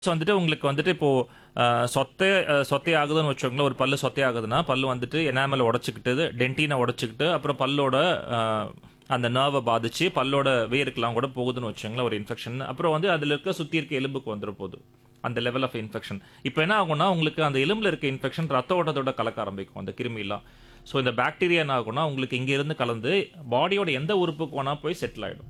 வந்துட்டு உங்களுக்கு வந்துட்டு இப்போ அஹ், சொத்தை அஹ், சொத்தை ஆகுதுன்னு வச்சுக்கோங்களேன் ஒரு பல்லு சொத்தை ஆகுதுன்னா பல்லு வந்துட்டு எனாமல் உடச்சிக்கிட்டு டென்டினை உடச்சிக்கிட்டு அப்புறம் பல்லோட அஹ், அந்த நர்வை பாதிச்சு பல்லோட வேருக்கெல்லாம் கூட போகுதுன்னு வச்சுக்கோங்களேன் ஒரு இன்ஃபெக்ஷன் அப்புறம் வந்து அதில் இருக்க சுற்றி இருக்க எலும்புக்கு வந்துட போகுது அந்த லெவல் ஆஃப் இன்ஃபெக்ஷன் இப்போ என்ன ஆகும்னா உங்களுக்கு அந்த எலும்புல இருக்க இன்ஃபெக்ஷன் ரத்த ஓட்டத்தோட கலக்க ஆரம்பிக்கும் அந்த கிருமிலாம் ஸோ இந்த பாக்டீரியா என்ன ஆகும்னா உங்களுக்கு இங்க இருந்து கலந்து பாடியோட எந்த உறுப்புக்கு வேணா போய் செட்டில் ஆயிடும்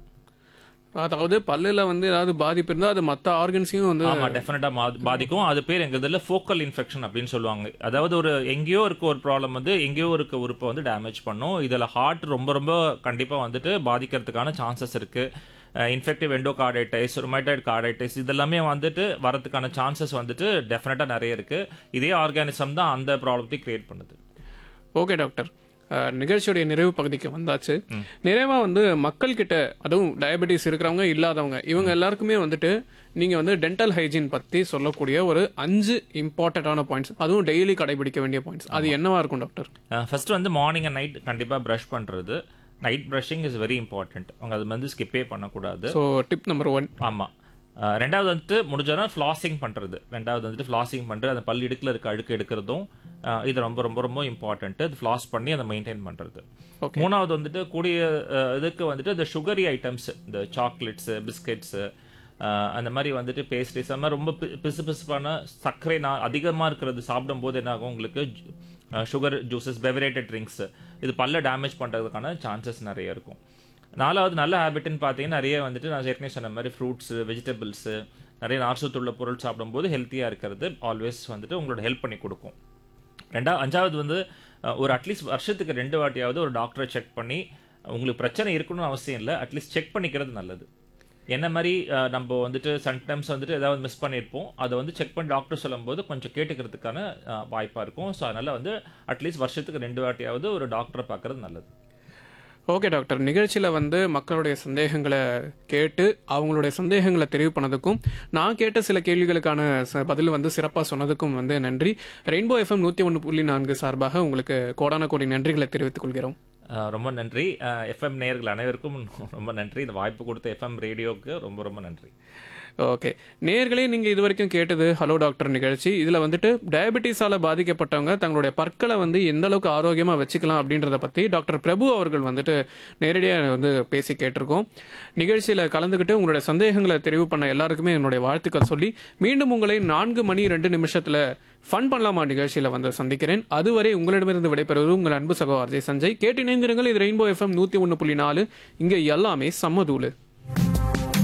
அதாவது பல்லுல வந்து ஏதாவது பாதிப்பு இருந்தா அது மத்த ஆர்கன்ஸையும் வந்து ஆமா டெஃபினட்டா பாதிக்கும் அது பேர் எங்க இதுல ஃபோக்கல் இன்ஃபெக்ஷன் அப்படின்னு சொல்லுவாங்க அதாவது ஒரு எங்கேயோ இருக்க ஒரு ப்ராப்ளம் வந்து எங்கேயோ இருக்க உறுப்பை வந்து டேமேஜ் பண்ணும் இதுல ஹார்ட் ரொம்ப ரொம்ப கண்டிப்பா வந்துட்டு பாதிக்கிறதுக்கான சான்சஸ் இருக்கு இன்ஃபெக்டிவ் எண்டோகார்டைட்டிஸ் ரொமேட்டாய்டு கார்டைட்டிஸ் இதெல்லாமே வந்துட்டு வரதுக்கான சான்சஸ் வந்துட்டு டெஃபினட்டா நிறைய இருக்கு இதே ஆர்கானிசம் தான் அந்த ப்ராப்ளத்தை கிரியேட் பண்ணுது ஓகே டாக்டர் அஹ், நிகழ்ச்சியுடைய நிறைவு பகுதிக்கு வந்தாச்சு நிறைவா வந்து மக்கள் கிட்ட அதுவும் டயபெட்டிஸ் இருக்கிறவங்க இல்லாதவங்க இவங்க எல்லாருக்குமே வந்துட்டு நீங்க வந்து டென்டல் ஹைஜீன் பத்தி சொல்லக்கூடிய ஒரு அஞ்சு இம்பார்ட்டன்டான பாயிண்ட்ஸ் அதுவும் டெய்லி கடைபிடிக்க வேண்டிய பாயிண்ட்ஸ் அது என்னவா இருக்கும் டாக்டர் ஃபர்ஸ்ட் வந்து மார்னிங் அண்ட் நைட் கண்டிப்பா ப்ரஷ் பண்றது night brushing is very important அவங்க அது வந்து ஸ்கிப்பே பண்ணக்கூடாது ஸோ டிப் நம்பர் ஒன் ஆமா அஹ் ரெண்டாவது வந்துட்டு முடிஞ்சோன்னா ஃப்ளாசிங் பண்றது ரெண்டாவது வந்துட்டு ஃப்ளாசிங் பண்றது அந்த பல் இடுக்குல இருக்க அழுக்கு எடுக்கிறதும் அஹ் இது ரொம்ப ரொம்ப ரொம்ப இம்பார்ட்டன்ட் அது ஃப்ளாஸ் பண்ணி அதை மெயின்டைன் பண்றது Okay. மூணாவது வந்துட்டு கூடிய அஹ், இதுக்கு வந்துட்டு இந்த சுகரி ஐட்டம்ஸ் இந்த சாக்லேட்ஸ் பிஸ்கெட்ஸ் அந்த மாதிரி வந்துட்டு பேஸ்ட்ரிஸ் அந்த மாதிரி ரொம்ப பி- பிசு பிசுப்பான சர்க்கரை நான் அதிகமா இருக்கிறது சாப்பிடும்போது என்ன ஆகும் உங்களுக்கு சுகர் ஜூசஸ் பெவரேட்டட் ட்ரிங்க்ஸ் இது பல்ல டேமேஜ் பண்றதுக்கான சான்சஸ் நிறைய இருக்கும் நாலாவது நல்ல ஹேபிட்னு பார்த்தீங்கன்னா நிறைய வந்துட்டு நான் ஏற்கனவே சொன்ன மாதிரி ஃப்ரூட்ஸ் வெஜிடபிள்ஸ் நிறைய நார்ச்சத்துள்ள பொருள் சாப்பிடும்போது ஹெல்த்தியாக இருக்கிறது ஆல்வேஸ் வந்துட்டு உங்களோட ஹெல்ப் பண்ணி கொடுக்கும் ரெண்டா அஞ்சாவது வந்து அஹ், ஒரு அட்லீஸ்ட் வருஷத்துக்கு ரெண்டு வாட்டியாவது ஒரு டாக்டரை செக் பண்ணி உங்களுக்கு பிரச்சனை இருக்கணும்னு அவசியம் இல்லை அட்லீஸ்ட் செக் பண்ணிக்கிறது நல்லது என்ன மாதிரி அஹ், நம்ம வந்துட்டு சம்டைம்ஸ் வந்துட்டு ஏதாவது மிஸ் பண்ணியிருப்போம் அதை வந்து செக் பண்ணி டாக்டர் சொல்லும்போது கொஞ்சம் கேட்டுக்கிறதுக்கான அஹ், வாய்ப்பா இருக்கும் ஸோ அதனால வந்து அட்லீஸ்ட் வருஷத்துக்கு ரெண்டு வாட்டியாவது ஒரு டாக்டரை பார்க்கறது நல்லது ஓகே டாக்டர் நிகழ்ச்சியில் வந்து மக்களுடைய சந்தேகங்களை கேட்டு அவங்களுடைய சந்தேகங்களை தெரிவு பண்ணதுக்கும் நான் கேட்ட சில கேள்விகளுக்கான ச- பதில் வந்து சிறப்பாக சொன்னதுக்கும் வந்து நன்றி ரெயின்போ எஃப்எம் நூற்றி ஒன்று புள்ளி நான்கு சார்பாக உங்களுக்கு கோடான கோடி நன்றிகளை தெரிவித்துக் கொள்கிறோம் அஹ், ரொம்ப நன்றி எஃப்எம் நேயர்கள் அனைவருக்கும் ரொம்ப நன்றி இந்த வாய்ப்பு கொடுத்த எஃப்எம் ரேடியோவுக்கு ரொம்ப ரொம்ப நன்றி ஓகே நேர்களே நீங்க இது வரைக்கும் கேட்டது ஹலோ டாக்டர் நிகழ்ச்சி இதுல வந்துட்டு டயபெட்டிஸால பாதிக்கப்பட்டவங்க தங்களுடைய பற்களை வந்து எந்த அளவுக்கு ஆரோக்கியமா வச்சுக்கலாம் அப்படின்றத பத்தி டாக்டர் பிரபு அவர்கள் வந்துட்டு நேரடியாக வந்து பேசி கேட்டிருக்கோம் நிகழ்ச்சியில கலந்துக்கிட்டு உங்களுடைய சந்தேகங்களை தெரிவு பண்ண எல்லாருக்குமே என்னுடைய வாழ்த்துக்கள் சொல்லி மீண்டும் உங்களை நான்கு மணி ரெண்டு நிமிஷத்துல ஃபன் பண்ணலாமா நிகழ்ச்சியில வந்து சந்திக்கிறேன் அதுவரை உங்களிடமிருந்து விடைபெறுவது உங்கள் அன்பு சகோ அஜய் சஞ்சய் கேட்டு இணைந்திருங்கள் இது ரெயின்போ எஃப்எம் நூத்தி ஒன்று புள்ளி நாலு இங்க எல்லாமே சம்மதூளு